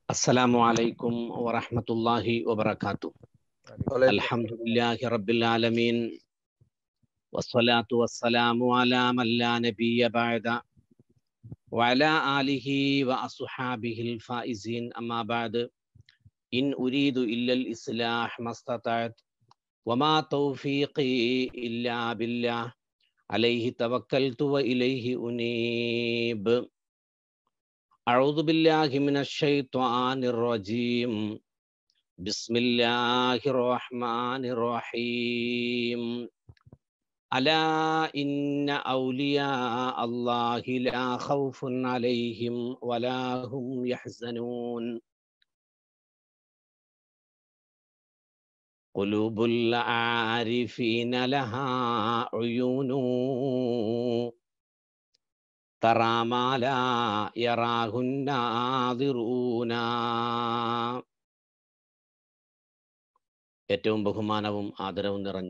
السلام عليكم ورحمة الله وبركاته الحمد لله رب العالمين والصلاة والسلام على من لا نبي بعد وعلى آله وأصحابه الفائزين أما بعد إن أريد إلا الإصلاح ما استطعت وما توفيقي إلا بالله عليه توكلت وإليه أنيب أعوذ بالله من الشيطان الرجيم بسم الله الرحمن الرحيم ألا إن أولياء الله لا خوف عليهم ولا هم يحزنون قلوب العارفين لها عيون ترى ما لا يراه الناظرون ഏറ്റവും ബഹുമാനവും ആദരവും നിറഞ്ഞ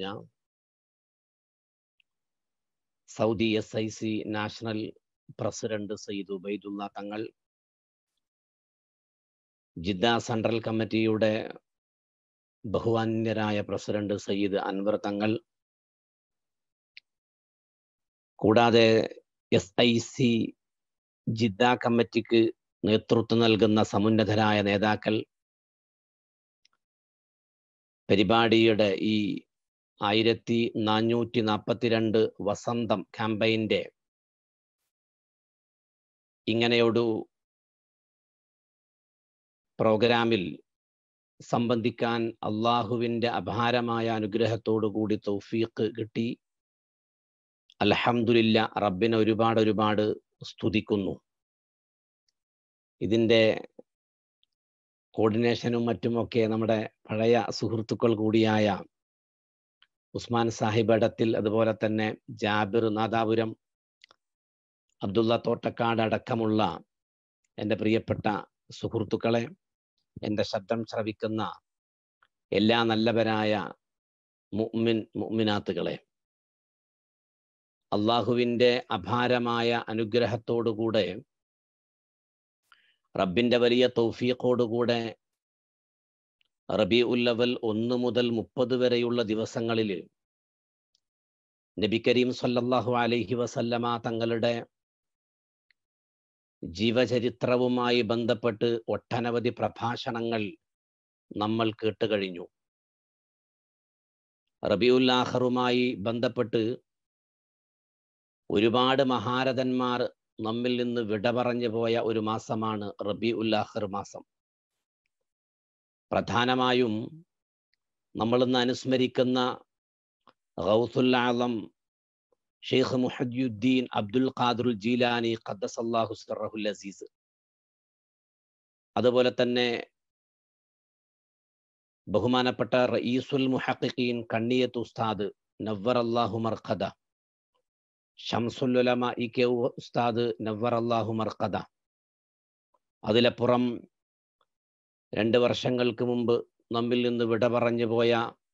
Saudi S I C national president Sayyid Ubaidullah Thangal Jeddah central കമ്മിറ്റിയുടെ ബഹുമാന്യരായ പ്രസിഡന്റ് സയ്യിദ് അൻവർ തങ്ങൾ കൂടാതെ എസ് ഐ സി ജിദ്ദ കമ്മിറ്റിക്ക് നേതൃത്വം നൽകുന്ന സമുന്നതരായ നേതാക്കൾ പരിപാടിയുടെ ഈ ആയിരത്തി നാനൂറ്റി നാൽപ്പത്തിരണ്ട് വസന്തം ക്യാമ്പയിൻ്റെ ഇങ്ങനെയൊരു പ്രോഗ്രാമിൽ സംബന്ധിക്കാൻ അള്ളാഹുവിൻ്റെ അപാരമായ അനുഗ്രഹത്തോടു കൂടി തൗഫീഖ് കിട്ടി അലഹമുല്ല റബ്ബിനെ ഒരുപാട് ഒരുപാട് സ്തുതിക്കുന്നു ഇതിൻ്റെ കോർഡിനേഷനും മറ്റുമൊക്കെ നമ്മുടെ പഴയ സുഹൃത്തുക്കൾ കൂടിയായ ഉസ്മാൻ സാഹിബ് അടത്തിൽ അതുപോലെ തന്നെ ജാബിർ നാദാപുരം അബ്ദുള്ള തോട്ടക്കാട് അടക്കമുള്ള എൻ്റെ പ്രിയപ്പെട്ട സുഹൃത്തുക്കളെ എൻ്റെ ശബ്ദം ശ്രവിക്കുന്ന എല്ലാ നല്ലവരായ മുഅ്മിൻ മുഅ്മിനാത്തുകളെ അള്ളാഹുവിൻ്റെ അപാരമായ അനുഗ്രഹത്തോടുകൂടെ റബ്ബിൻ്റെ വലിയ തൗഫീഖോടുകൂടെ റബി ഉല്ലവൽ ഒന്ന് മുതൽ മുപ്പത് വരെയുള്ള ദിവസങ്ങളിൽ നബി കരീം സല്ലല്ലാഹു അലൈഹി വസല്ലമ തങ്ങളുടെ ജീവചരിത്രവുമായി ബന്ധപ്പെട്ട് ഒട്ടനവധി പ്രഭാഷണങ്ങൾ നമ്മൾ കേട്ടുകഴിഞ്ഞു റബിയുല്ലാഹറുമായി ബന്ധപ്പെട്ട് ഒരുപാട് മഹാരഥന്മാർ നമ്മിൽ നിന്ന് വിട പറഞ്ഞു പോയ ഒരു മാസമാണ് റബി ഉല്ലാഹർ മാസം പ്രധാനമായും നമ്മളിന്ന് അനുസ്മരിക്കുന്ന ഗൗസുല്ലാളം ഷെയ്ഖ് മുഹദ്യുദ്ദീൻ അബ്ദുൽ ഖാദുൽ ജീലാനി ഖദ്ദസ് അള്ളാഹു സറഹുൽ അസീസ് അതുപോലെ തന്നെ ബഹുമാനപ്പെട്ട റയീസുൽ മുഹഖീൻ കണ്ണിയത്ത് ഉസ്താദ് നവർ അള്ളാഹു മർഖദ ഷംസുലുലമ ഇ കെ ഉസ്താദ് നവർ അള്ളാഹു മർഖദ അതിലപ്പുറം രണ്ട് വർഷങ്ങൾക്ക് മുമ്പ് നമ്മിൽ നിന്ന് വിട പറഞ്ഞു പോയ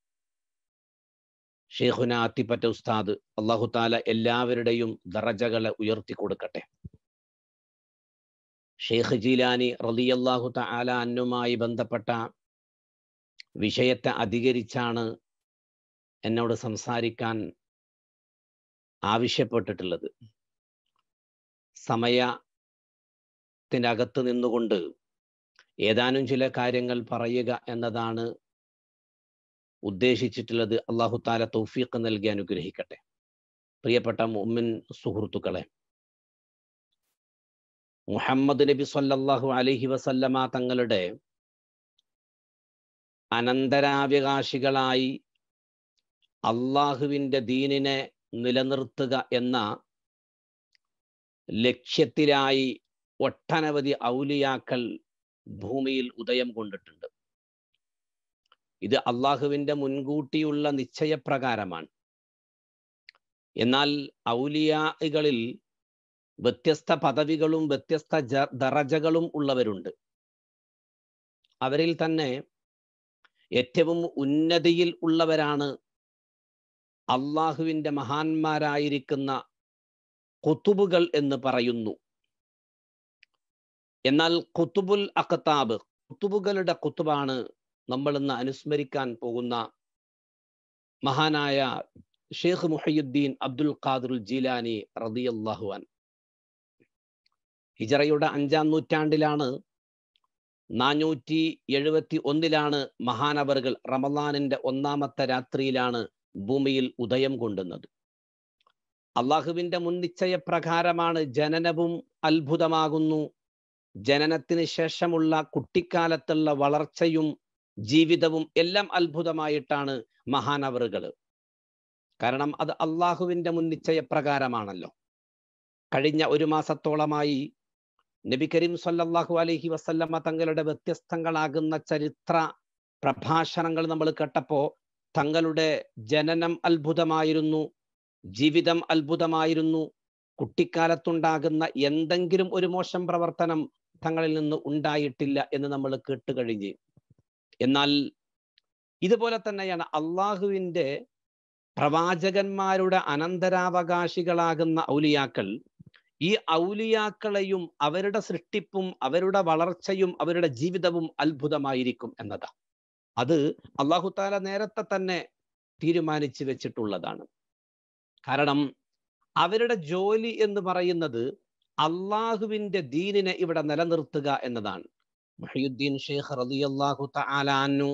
ഷെയ്ഖുന അത്തിപ്പറ്റ ഉസ്താദ് അള്ളാഹു താല എല്ലാവരുടെയും ദറജകളെ ഉയർത്തി കൊടുക്കട്ടെ ഷെയ്ഖ് ജീലാനി റലിയല്ലാഹു താല അന്നുമായി ബന്ധപ്പെട്ട വിഷയത്തെ അധികരിച്ചാണ് എന്നോട് സംസാരിക്കാൻ ആവശ്യപ്പെട്ടിട്ടുള്ളത് സമയത്തിനകത്ത് നിന്നുകൊണ്ട് ഏതാനും ചില കാര്യങ്ങൾ പറയുക എന്നതാണ് ഉദ്ദേശിച്ചിട്ടുള്ളത് അള്ളാഹു താല തൗഫീഖ് നൽകി അനുഗ്രഹിക്കട്ടെ പ്രിയപ്പെട്ട മുമ്മിൻ സുഹൃത്തുക്കളെ മുഹമ്മദ് നബി സല്ലല്ലാഹു അലൈഹി വസല്ലമ തങ്ങളുടെ അനന്തരാവകാശികളായി അള്ളാഹുവിൻ്റെ ദീനിനെ നിലനിർത്തുക എന്ന ലക്ഷ്യത്തിലായി ഒട്ടനവധി ഔലിയാക്കൾ ഭൂമിയിൽ ഉദയം കൊണ്ടിട്ടുണ്ട് ഇത് അള്ളാഹുവിൻ്റെ മുൻകൂട്ടിയുള്ള നിശ്ചയപ്രകാരമാണ് എന്നാൽ ഔലിയാകളിൽ വ്യത്യസ്ത പദവികളും വ്യത്യസ്ത ദറജകളും ഉള്ളവരുണ്ട് അവരിൽ തന്നെ ഏറ്റവും ഉന്നതിയിൽ ഉള്ളവരാണ് അള്ളാഹുവിൻ്റെ മഹാന്മാരായിരിക്കുന്ന കുത്തുബുകൾ എന്ന് പറയുന്നു എന്നാൽ കുത്തുബുൽ അഖത്താബ് കുത്തുബുകളുടെ കുത്തുബാണ് നമ്മൾ ഇന്ന് അനുസ്മരിക്കാൻ പോകുന്ന മഹാനായ ഷെയ്ഖ് മുഹയുദ്ദീൻ അബ്ദുൽ ഖാദിർ ജീലാനി റളിയല്ലാഹു അൻ ഹിജറയുടെ അഞ്ചാം നൂറ്റാണ്ടിലാണ് നാനൂറ്റി എഴുപത്തി ഒന്നിലാണ് മഹാനവറുകൾ റമലാനിന്റെ ഒന്നാമത്തെ രാത്രിയിലാണ് ഭൂമിയിൽ ഉദയം കൊണ്ടുന്നത് അള്ളാഹുവിന്റെ മുൻനിശ്ചയ പ്രകാരമാണ് ജനനവും അത്ഭുതമാകുന്നു ജനനത്തിന് ശേഷമുള്ള കുട്ടിക്കാലത്തുള്ള വളർച്ചയും ജീവിതവും എല്ലാം അത്ഭുതമായിട്ടാണ് മഹാനവറുകൾ കാരണം അത് അള്ളാഹുവിന്റെ മുൻനിശ്ചയ പ്രകാരമാണല്ലോ കഴിഞ്ഞ ഒരു മാസത്തോളമായി നബി കരീം സല്ലല്ലാഹു അലൈഹി വസല്ലമ്മ തങ്ങളുടെ വ്യത്യസ്തങ്ങളാകുന്ന ചരിത്ര പ്രഭാഷണങ്ങൾ നമ്മൾ കേട്ടപ്പോ തങ്ങളുടെ ജനനം അത്ഭുതമായിരുന്നു ജീവിതം അത്ഭുതമായിരുന്നു കുട്ടിക്കാലത്തുണ്ടാകുന്ന എന്തെങ്കിലും ഒരു മോശം പ്രവർത്തനം തങ്ങളിൽ നിന്ന് ഉണ്ടായിട്ടില്ല എന്ന് നമ്മൾ കേട്ടുകഴിഞ്ഞ് എന്നാൽ ഇതുപോലെ തന്നെയാണ് അള്ളാഹുവിൻ്റെ പ്രവാചകന്മാരുടെ അനന്തരാവകാശികളാകുന്ന ഔലിയാക്കൾ ഈ ഔലിയാക്കളെയും അവരുടെ സൃഷ്ടിപ്പും അവരുടെ വളർച്ചയും അവരുടെ ജീവിതവും അത്ഭുതമായിരിക്കും എന്നതാ അത് അള്ളാഹുത്താല നേരത്തെ തന്നെ തീരുമാനിച്ചു വെച്ചിട്ടുള്ളതാണ് കാരണം അവരുടെ ജോലി എന്ന് പറയുന്നത് അള്ളാഹുവിന്റെ ദീനിനെ ഇവിടെ നിലനിർത്തുക എന്നതാണ് മുഹയുദ്ദീൻ ഷെയ്ഖ് റളിയല്ലാഹു തആലാനു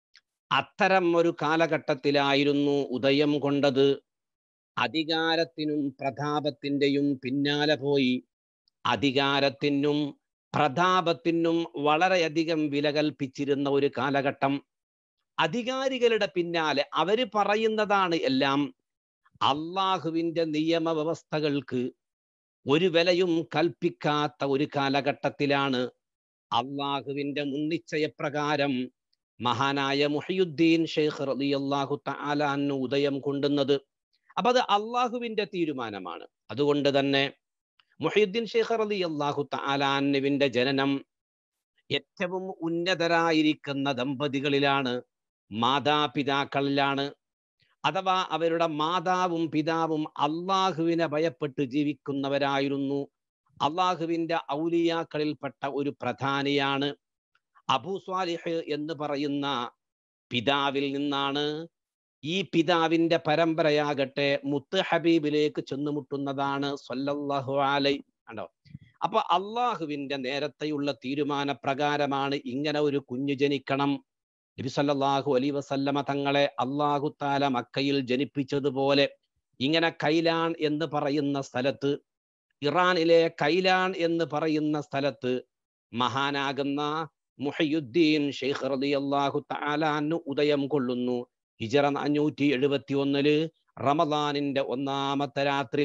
അത്തരം ഒരു കാലഘട്ടത്തിലായിരുന്നു ഉദയം കൊണ്ടത് അധികാരത്തിനും പ്രതാപത്തിൻ്റെയും പിന്നാലെ പോയി അധികാരത്തിനും പ്രതാപത്തിനും വളരെയധികം വില കൽപ്പിച്ചിരുന്ന ഒരു കാലഘട്ടം അധികാരികളുടെ പിന്നാലെ അവര് പറയുന്നതാണ് എല്ലാം അള്ളാഹുവിന്റെ നിയമവ്യവസ്ഥകൾക്ക് ഒരു വിലയും കൽപ്പിക്കാത്ത ഒരു കാലഘട്ടത്തിലാണ് അള്ളാഹുവിന്റെ മുൻനിശ്ചയ പ്രകാരം മഹാനായ മുഹയുദ്ദീൻ ഷെയ്ഖ് റളിയല്ലാഹു തആലാനു ഉദയം കൊണ്ടുന്നത് അപ്പൊ അത് അള്ളാഹുവിന്റെ തീരുമാനമാണ് അതുകൊണ്ട് തന്നെ മുഹയുദ്ദീൻ ഷെയ്ഖ് റളിയല്ലാഹു തആലാനുവിന്റെ ജനനം ഏറ്റവും ഉന്നതരായിരിക്കുന്ന ദമ്പതികളിലാണ് മാതാപിതാക്കളിലാണ് അഥവാ അവരുടെ മാതാവും പിതാവും അള്ളാഹുവിനെ ഭയപ്പെട്ട് ജീവിക്കുന്നവരായിരുന്നു അള്ളാഹുവിന്റെ ഔലിയാക്കളിൽപ്പെട്ട ഒരു പ്രധാനിയാണ് അബൂ സ്വാലിഹ് എന്ന് പറയുന്ന പിതാവിൽ നിന്നാണ് ഈ പിതാവിന്റെ പരമ്പരയാകട്ടെ മുത്ത് ഹബീബിലേക്ക് ചെന്നുമുട്ടുന്നതാണ് സല്ലല്ലാഹു അലൈ കണ്ടോ അപ്പൊ അള്ളാഹുവിന്റെ നേരത്തെയുള്ള തീരുമാന പ്രകാരമാണ് ഇങ്ങനെ ഒരു കുഞ്ഞു ജനിക്കണം നബി സല്ലല്ലാഹു അലൈ വസല്ലമ തങ്ങളെ അള്ളാഹു താല മക്കയിൽ ജനിപ്പിച്ചതുപോലെ ഇങ്ങനെ കൈലാൻ എന്ന് പറയുന്ന സ്ഥലത്ത് ഇറാനിലെ കൈലാൻ എന്ന് പറയുന്ന സ്ഥലത്ത് മഹാനാകുന്ന മുഹയുദ്ദീൻ ഷെയ്ഖ് റളിയല്ലാഹു തആലാനു ഉദയം കൊള്ളുന്നു ഹിജറ അഞ്ഞൂറ്റി എഴുപത്തി ഒന്നില് റമദാനിന്റെ ഒന്നാമത്തെ രാത്രി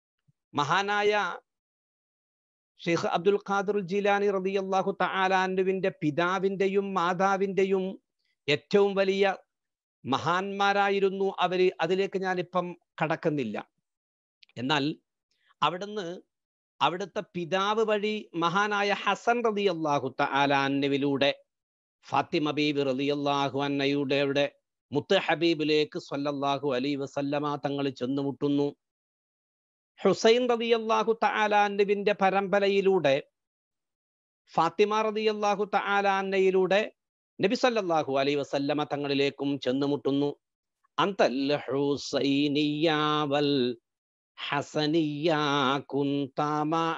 മഹാനായ ഷെയ്ഖ് അബ്ദുൽ ഖാദിർ ജീലാനി റളിയല്ലാഹു തആലാനുവിന്റെ പിതാവിന്റെയും മാതാവിന്റെയും ഏറ്റവും വലിയ മഹാന്മാരായിരുന്നു അവര് അതിലേക്ക് ഞാനിപ്പം കടക്കുന്നില്ല എന്നാൽ അവിടുന്ന് അവിടുത്തെ പിതാവ് വഴി മഹാനായ ഹസൻ റതി അള്ളാഹു തആലാന്നുവിലൂടെ ഫാത്തിമ ബീബി റതി അള്ളാഹു അന്നയുടെ മുത്ത് ഹബീബിലേക്ക് സ്വല്ലല്ലാഹു അലൈ വസല്ലമ തങ്ങൾ ചെന്നുമുട്ടുന്നു ഹുസൈൻ റതി അള്ളാഹു തആലാന്നുവിന്റെ പരമ്പരയിലൂടെ ഫാത്തിമ റതി അള്ളാഹു തആലാന്നയിലൂടെ നബി സല്ലല്ലാഹു അലൈ വസല്ലമ തങ്ങളിലേക്കും ചെന്നുമുട്ടുന്നു അന്തൽ ഹുസൈനിയാവൽ ഹസനിയ കുന്തമാ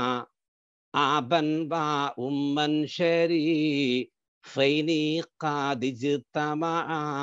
ആബൻ വാ ഉമ്മൻ ശരീ ഫൈനി ഖാദിജ്തമാ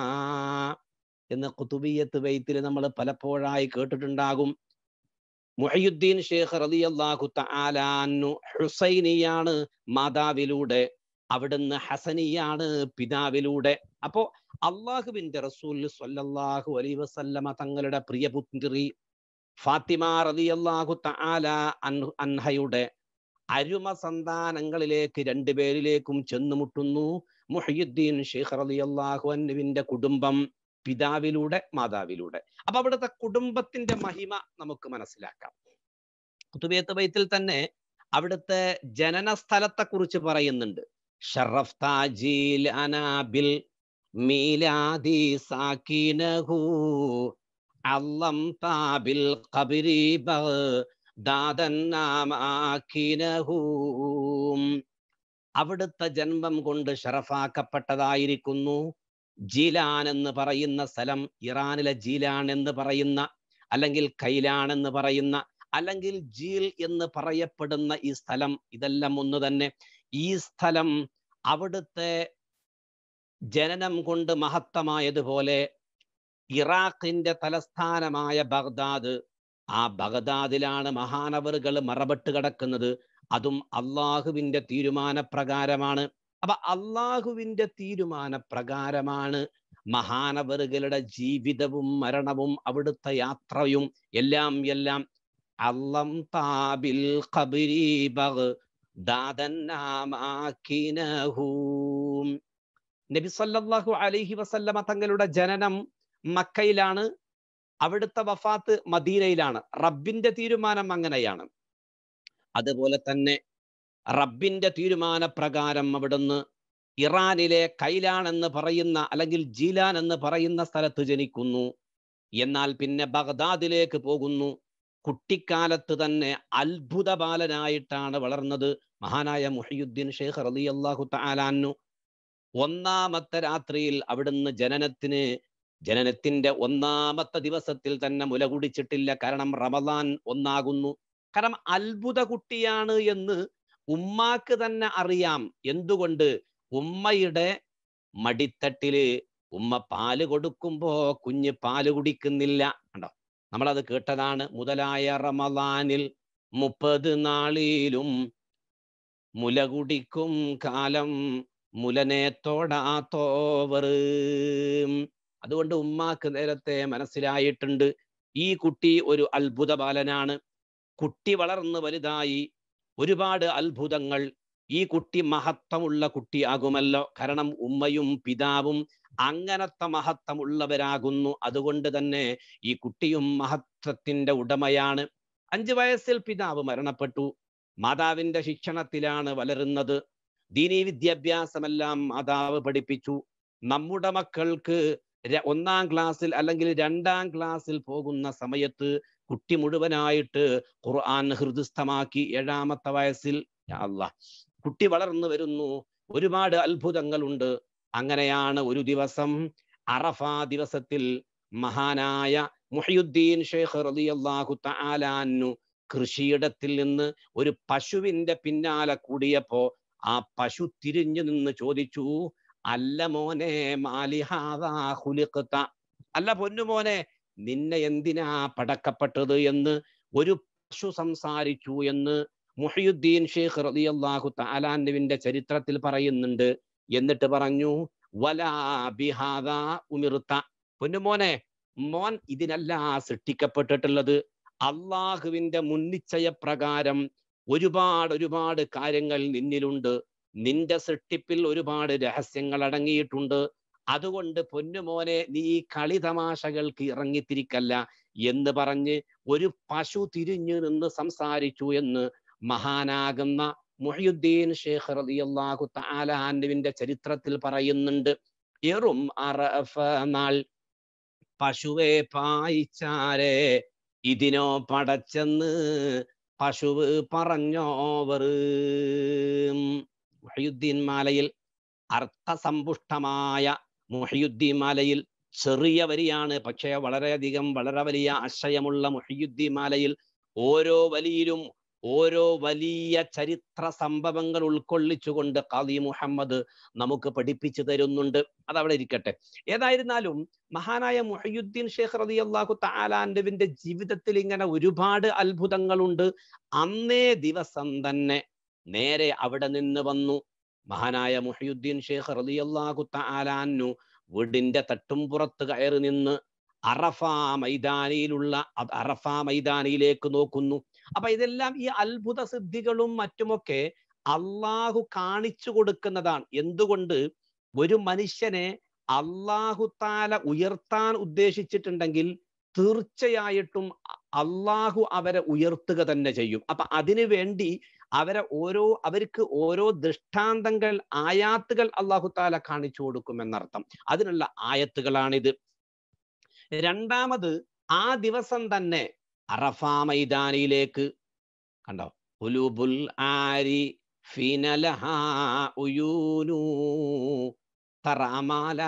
എന്ന് കുതുബിയത്ത് ബൈത്തിൽ നമ്മൾ പലപ്പോഴായി കേട്ടിട്ടുണ്ടാകും മുഹയുദ്ദീൻ ഷേഖ് റളിയല്ലാഹു തആലാനു ഹുസൈനിയാണ് മാതാവിലൂടെ അവിടുന്ന് ഹസനിയാണ് പിതാവിലൂടെ അപ്പോ അള്ളാഹുവിന്റെ റസൂൽ സ്വല്ലല്ലാഹു അലൈഹി വസല്ലമ തങ്ങളുടെ പ്രിയപുത്രി ഫാത്തിമ റളിയല്ലാഹു തആല അൻഹയുടെ അരുമ സന്താനങ്ങളിലേക്ക് രണ്ടുപേരിലേക്കും ചെന്നുമുട്ടുന്നു മുഹയുദ്ദീൻ ഷെയ്ഖ് റളിയല്ലാഹു അൻഹുവിന്റെ കുടുംബം പിതാവിലൂടെ മാതാവിലൂടെ അപ്പൊ അവിടുത്തെ കുടുംബത്തിന്റെ മഹിമ നമുക്ക് മനസ്സിലാക്കാം കുത്തുബിയത്ത് ബൈത്തിൽ തന്നെ അവിടുത്തെ ജനന സ്ഥലത്തെ കുറിച്ച് പറയുന്നുണ്ട് ഷറഫ് താജീൽ അനാബിൽ മീലാദി സാക്കിനഹു അള്ളം താബിൽ ഖബരി ദാദൻ നാമാക്കിനഹു അവിടുത്തെ ജന്മം കൊണ്ട് ഷറഫാക്കപ്പെട്ടതായിരിക്കുന്നു ജീലാൻ എന്ന് പറയുന്ന സ്ഥലം ഇറാനിലെ ജീലാൻ എന്ന് പറയുന്ന അല്ലെങ്കിൽ കൈലാൻ എന്ന് പറയുന്ന അല്ലെങ്കിൽ ജീൽ എന്ന് പറയപ്പെടുന്ന ഈ സ്ഥലം ഇതെല്ലാം ഒന്ന് തന്നെ ഈ സ്ഥലം അവിടുത്തെ ജനനം കൊണ്ട് മഹത്തമായതുപോലെ ഇറാഖിന്റെ തലസ്ഥാനമായ ബഗ്ദാദ് ആ ബഗ്ദാദിലാണ് മഹാനവറുകൾ മറബട്ട് കിടക്കുന്നത് അതും അള്ളാഹുവിന്റെ തീരുമാനപ്രകാരമാണ് അപ്പൊ അള്ളാഹുവിന്റെ തീരുമാനപ്രകാരമാണ് മഹാനവറുകളുടെ ജീവിതവും മരണവും അവിടുത്തെ യാത്രയും എല്ലാം എല്ലാം അള്ളം താബിൽ ഖബരി ബഗ്ദാദന്നാമാക്കിനഹൂം നബി സല്ലല്ലാഹു അലൈഹി വസല്ലമ തങ്ങളുടെ ജനനം മക്കയിലാണ് അവിടുത്തെ വഫാത്ത് മദീനയിലാണ് റബ്ബിന്റെ തീരുമാനം അങ്ങനെയാണ് അതുപോലെ തന്നെ റബ്ബിന്റെ തീരുമാനപ്രകാരം അവിടുന്ന് ഇറാനിലെ കൈലാൻ എന്ന് പറയുന്ന അല്ലെങ്കിൽ ജീലാൻ എന്ന് പറയുന്ന സ്ഥലത്ത് ജനിക്കുന്നു എന്നാൽ പിന്നെ ബഗ്ദാദിലേക്ക് പോകുന്നു കുട്ടിക്കാലത്ത് തന്നെ അത്ഭുത ബാലനായിട്ടാണ് വളർന്നത് മഹാനായ മുഹിയുദ്ദീൻ ഷെയ്ഖ് റലി അള്ളാഹു താലാന്നു ഒന്നാമത്തെ രാത്രിയിൽ അവിടുന്ന് ജനനത്തിന് ജനനത്തിന്റെ ഒന്നാമത്തെ ദിവസത്തിൽ തന്നെ മുല കുടിച്ചിട്ടില്ല കാരണം റമദാൻ ഒന്നാകുന്നു കാരണം അത്ഭുത കുട്ടിയാണ് എന്ന് ഉമ്മാക്ക് തന്നെ അറിയാം എന്തുകൊണ്ട് ഉമ്മയുടെ മടിത്തട്ടില് ഉമ്മ പാല് കൊടുക്കുമ്പോ കുഞ്ഞ് പാല് കുടിക്കുന്നില്ല കണ്ടോ നമ്മളത് കേട്ടതാണ് മുതലായ റമദാനിൽ മുപ്പത് നാളിലും മുല കുടിക്കും കാലം മുലനെ തൊടാത്തോവർ അതുകൊണ്ട് ഉമ്മാക്ക് നേരത്തെ മനസ്സിലായിട്ടുണ്ട് ഈ കുട്ടി ഒരു അത്ഭുത ബാലനാണ് കുട്ടി വളർന്ന് വലുതായി ഒരുപാട് അത്ഭുതങ്ങൾ ഈ കുട്ടി മഹത്വമുള്ള കുട്ടിയാകുമല്ലോ കാരണം ഉമ്മയും പിതാവും അങ്ങനത്തെ മഹത്വമുള്ളവരാകുന്നു അതുകൊണ്ട് തന്നെ ഈ കുട്ടിയും മഹത്വത്തിന്റെ ഉടമയാണ് അഞ്ചു വയസ്സിൽ പിതാവ് മരണപ്പെട്ടു മാതാവിന്റെ ശിക്ഷണത്തിലാണ് വളരുന്നത് ദീനീ വിദ്യാഭ്യാസമെല്ലാം മാതാവ് പഠിപ്പിച്ചു നമ്മുടെ മക്കൾക്ക് ഒന്നാം ക്ലാസ്സിൽ അല്ലെങ്കിൽ രണ്ടാം ക്ലാസ്സിൽ പോകുന്ന സമയത്ത് കുട്ടി മുഴുവനായിട്ട് ഖുർആൻ ഹൃദയസ്ഥമാക്കി ഏഴാമത്തെ വയസ്സിൽ അല്ല കുട്ടി വളർന്നു വരുന്നു ഒരുപാട് അത്ഭുതങ്ങളുണ്ട് അങ്ങനെയാണ് ഒരു ദിവസം അറഫ ദിവസത്തിൽ മഹാനായ മുഹിയുദ്ദീൻ ഷെയ്ഖ് റളിയല്ലാഹു തആലാന്നു കൃഷിയിടത്തിൽ നിന്ന് ഒരു പശുവിന്റെ പിന്നാലെ കൂടിയപ്പോ ആ പശു തിരിഞ്ഞു നിന്ന് ചോദിച്ചു അല്ല മോനെ മാലിഹാദാ ഹുലിഖ്ത അല്ല പൊന്നുമോനെ നിന്നെ എന്തിനാ പടക്കപ്പെട്ടത് എന്ന് ഒരു പശു സംസാരിച്ചു എന്ന് മുഹിയുദ്ദീൻ ഷെയ്ഖ് റളിയല്ലാഹു തആലാന്നുവിന്റെ ചരിത്രത്തിൽ പറയുന്നുണ്ട് എന്നിട്ട് പറഞ്ഞു വലാ ബിഹാദാ ഉമിർത്ത പൊന്നുമോനെ മോൻ ഇതിനല്ല സൃഷ്ടിക്കപ്പെട്ടിട്ടുള്ളത് അള്ളാഹുവിന്റെ മുന്നിച്ചയ പ്രകാരം ഒരുപാട് ഒരുപാട് കാര്യങ്ങൾ നിന്നിലുണ്ട് നിന്റെ സൃഷ്ടിപ്പിൽ ഒരുപാട് രഹസ്യങ്ങൾ അടങ്ങിയിട്ടുണ്ട് അതുകൊണ്ട് പൊന്നുമോനെ നീ ഈ കളി തമാശകൾക്ക് ഇറങ്ങിത്തിരിക്കല്ല എന്ന് പറഞ്ഞ് ഒരു പശു തിരിഞ്ഞു നിന്ന് സംസാരിച്ചു എന്ന് മഹാനാകുന്ന മുഹിയുദ്ദീൻ ഷേഖ് റളിയല്ലാഹു തആല അൻഹുവിന്റെ ചരിത്രത്തിൽ പറയുന്നുണ്ട് എറും അറഫ നാൾ പശുവെ പായിച്ചാരെ ഇതിനോ പടച്ചെന്ന് പശുവ് പറഞ്ഞോവർ മുഹിയുദ്ദീൻ മാലയിൽ അർത്ഥസമ്പുഷ്ടമായ മുഹിയുദ്ദീൻ മാലയിൽ ചെറിയ വരിയാണ് പക്ഷേ വളരെയധികം വളരെ വലിയ ആശയമുള്ള മുഹിയുദ്ദീൻ മാലയിൽ ഓരോ വലിയിലും ഓരോ വലിയ ചരിത്ര സംഭവങ്ങൾ ഉൾക്കൊള്ളിച്ചുകൊണ്ട് ഖാദി മുഹമ്മദ് നമുക്ക് പഠിപ്പിച്ചു തരുന്നുണ്ട് അതവിടെ ഇരിക്കട്ടെ ഏതായിരുന്നാലും മഹാനായ മുഹയുദ്ദീൻ ഷേഖ് റതി അള്ളാഹു താലാൻഡുവിന്റെ ജീവിതത്തിൽ ഇങ്ങനെ ഒരുപാട് അത്ഭുതങ്ങളുണ്ട് അന്നേ ദിവസം തന്നെ നേരെ അവിടെ നിന്ന് വന്നു മഹാനായ മുഹയുദ്ദീൻ ഷേഖ് റതി അള്ളാഹു താലാന്നു വീടിന്റെ തട്ടുംപുറത്ത് കയറി നിന്ന് അറഫ മൈതാനിയിലുള്ള അറഫ മൈതാനിയിലേക്ക് നോക്കുന്നു അപ്പൊ ഇതെല്ലാം ഈ അത്ഭുത സിദ്ധികളും മറ്റുമൊക്കെ അള്ളാഹു കാണിച്ചു കൊടുക്കുന്നതാണ് എന്തുകൊണ്ട് ഒരു മനുഷ്യനെ അള്ളാഹു താല ഉയർത്താൻ ഉദ്ദേശിച്ചിട്ടുണ്ടെങ്കിൽ തീർച്ചയായിട്ടും അള്ളാഹു അവരെ ഉയർത്തുക തന്നെ ചെയ്യും അപ്പൊ അതിനു വേണ്ടി അവരെ ഓരോ അവർക്ക് ഓരോ ദൃഷ്ടാന്തങ്ങൾ ആയാത്തുകൾ അള്ളാഹു താല കാണിച്ചു കൊടുക്കും എന്നർത്ഥം അതിനുള്ള ആയത്തുകളാണിത് രണ്ടാമത് ആ ദിവസം തന്നെ അറഫ മൈതാനിയിലേക്ക് കണ്ടോ ഉലുബുൽ ആരി ഫീനലഹ ഉയൂനു തറാമാല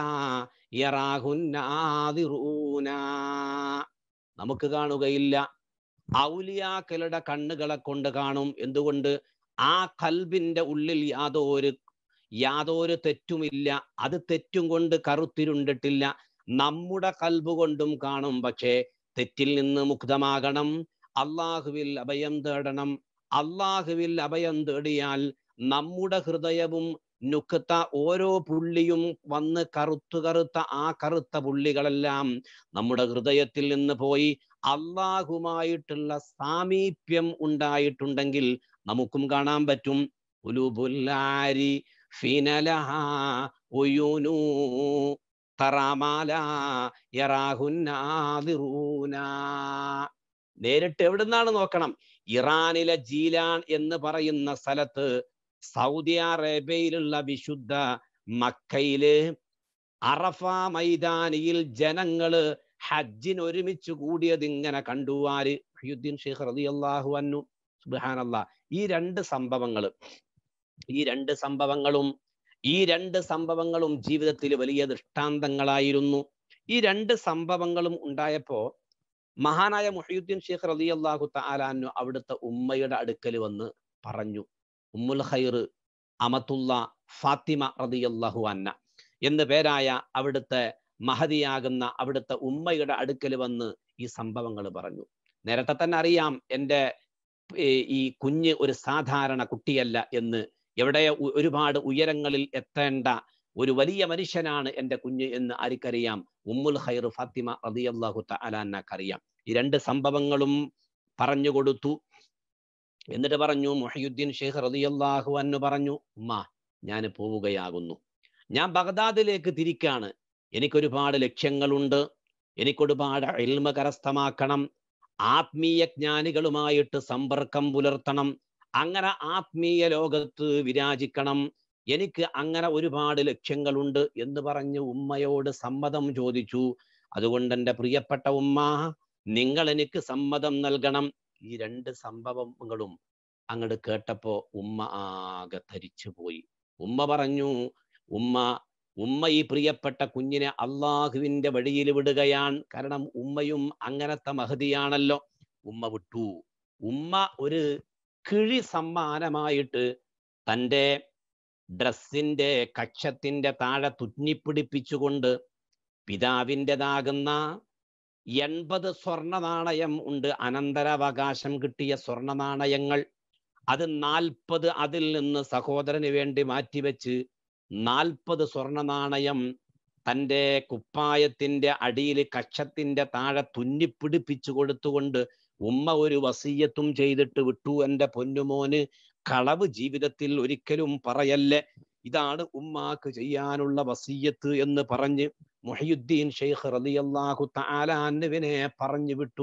യറാഹുന്നാദിറൂന നമുക്ക് കാണുകയില്ല ഔലിയാക്കളുടെ കണ്ണുകളെ കൊണ്ട് കാണും എന്തുകൊണ്ട് ആ കൽബിന്റെ ഉള്ളിൽ യാതൊരു യാതൊരു തെറ്റുമില്ല അത് തെറ്റും കൊണ്ട് കറുത്തിരുണ്ടിട്ടില്ല നമ്മുടെ കൽബ് കൊണ്ടും കാണും പക്ഷേ തെറ്റിൽ നിന്ന് മുക്തമാകണം അള്ളാഹുവിൽ അഭയം തേടണം അള്ളാഹുവിൽ അഭയം തേടിയാൽ നമ്മുടെ ഹൃദയവും നുക്കത്ത ഓരോ പുള്ളിയും വന്ന് കറുത്തു കറുത്ത ആ കറുത്ത പുള്ളികളെല്ലാം നമ്മുടെ ഹൃദയത്തിൽ നിന്ന് പോയി അള്ളാഹുമായിട്ടുള്ള സാമീപ്യം ഉണ്ടായിട്ടുണ്ടെങ്കിൽ നമുക്കും കാണാൻ പറ്റും ഉലുബുല്ലാരി ഫിനലഹ ഉയൂനു തറാമാല യറാഹുന്നാദിറൂന നേരിട്ട് എവിടുന്നാണ് നോക്കണം ഇറാനിലെ ജീലാൻ എന്ന് പറയുന്ന സ്ഥലത്ത് സൗദി അറേബ്യയിലുള്ള വിശുദ്ധ മക്കയില് അറഫ മൈതാനിയിൽ ജനങ്ങള് ഹജ്ജിന് ഒരുമിച്ച് കൂടിയത് ഇങ്ങനെ കണ്ടു ആര് ഹയുദ്ദീൻ ഷെയ്ഖ് റതി അള്ളാഹു അന്നു സുബാനല്ല ഈ രണ്ട് സംഭവങ്ങൾ ഈ രണ്ട് സംഭവങ്ങളും ഈ രണ്ട് സംഭവങ്ങളും ജീവിതത്തിൽ വലിയ ദൃഷ്ടാന്തങ്ങളായിരുന്നു ഈ രണ്ട് സംഭവങ്ങളും ഉണ്ടായപ്പോ മഹാനായ മുഹയുദ്ദീൻ ഷെയ്ഖ് റലി അള്ളാഹു താലാന്നു അവിടുത്തെ ഉമ്മയുടെ അടുക്കൽ വന്ന് പറഞ്ഞു ഉമ്മുൽ ഖൈർ അമത്തുള്ള ഫാത്തിമ റതി അള്ളാഹു അന്ന എന്ന് പേരായ അവിടുത്തെ മഹതിയാകുന്ന അവിടുത്തെ ഉമ്മയുടെ അടുക്കൽ വന്ന് ഈ സംഭവങ്ങൾ പറഞ്ഞു നേരത്തെ തന്നെ അറിയാം എൻ്റെ ഈ കുഞ്ഞ് ഒരു സാധാരണ കുട്ടിയല്ല എന്ന് എവിടെ ഒരുപാട് ഉയരങ്ങളിൽ എത്തേണ്ട ഒരു വലിയ മനുഷ്യനാണ് എൻ്റെ കുഞ്ഞ് എന്ന് ആർക്കറിയാം ഉമ്മുൽ ഖൈർ ഫാത്തിമ റതിയല്ലാഹു തലാന്നക്കറിയാം ഈ രണ്ട് സംഭവങ്ങളും പറഞ്ഞു കൊടുത്തു എന്നിട്ട് പറഞ്ഞു മൊഹയുദ്ദീൻ ഷെയ്ഖ് റതിയല്ലാഹു അന്ന് പറഞ്ഞു ഉമ്മ ഞാൻ പോവുകയാകുന്നു ഞാൻ ബഗ്ദാദിലേക്ക് തിരിക്കാണ് എനിക്കൊരുപാട് ലക്ഷ്യങ്ങളുണ്ട് എനിക്കൊരുപാട് എൽമ കരസ്ഥമാക്കണം ആത്മീയ ജ്ഞാനികളുമായിട്ട് സമ്പർക്കം പുലർത്തണം അങ്ങനെ ആത്മീയ ലോകത്ത് വിരാജിക്കണം എനിക്ക് അങ്ങനെ ഒരുപാട് ലക്ഷ്യങ്ങളുണ്ട് എന്ന് പറഞ്ഞ് ഉമ്മയോട് സമ്മതം ചോദിച്ചു അതുകൊണ്ട് എൻ്റെ പ്രിയപ്പെട്ട ഉമ്മ നിങ്ങൾ എനിക്ക് സമ്മതം നൽകണം ഈ രണ്ട് സംഭവങ്ങളും അങ്ങോട്ട് കേട്ടപ്പോ ഉമ്മ ആകെ ധരിച്ചു പോയി ഉമ്മ പറഞ്ഞു ഉമ്മ ഉമ്മ ഈ പ്രിയപ്പെട്ട കുഞ്ഞിനെ അള്ളാഹുവിന്റെ വഴിയിൽ വിടുകയാണ് കാരണം ഉമ്മയും അങ്ങനത്തെ മഹതിയാണല്ലോ ഉമ്മ വിട്ടു ഉമ്മ ഒരു കിഴി സമ്മാനമായിട്ട് തൻ്റെ ഡ്രസ്സിന്റെ കക്ഷത്തിന്റെ താഴെ തുന്നിപ്പിടിപ്പിച്ചുകൊണ്ട് പിതാവിൻ്റെതാകുന്ന എൺപത് സ്വർണ നാണയം ഉണ്ട് അനന്തരാവകാശം കിട്ടിയ സ്വർണ നാണയങ്ങൾ അത് നാൽപ്പത് അതിൽ നിന്ന് സഹോദരന് വേണ്ടി മാറ്റിവെച്ച് നാൽപ്പത് സ്വർണ നാണയം തൻ്റെ കുപ്പായത്തിന്റെ അടിയിൽ കക്ഷത്തിന്റെ താഴെ തുന്നിപ്പിടിപ്പിച്ചു കൊടുത്തുകൊണ്ട് ഉമ്മ ഒരു വസീയത്തും ചെയ്തിട്ട് വിട്ടു എൻ്റെ പൊന്നുമോന് കളവ് ജീവിതത്തിൽ ഒരിക്കലും പറയല്ലേ ഇതാണ് ഉമ്മാക്ക് ചെയ്യാനുള്ള വസീയത്ത് എന്ന് പറഞ്ഞ് മുഹയുദ്ദീൻ ഷെയ്ഖ് റളിയല്ലാഹു തആലാന്നുവിനെ പറഞ്ഞു വിട്ടു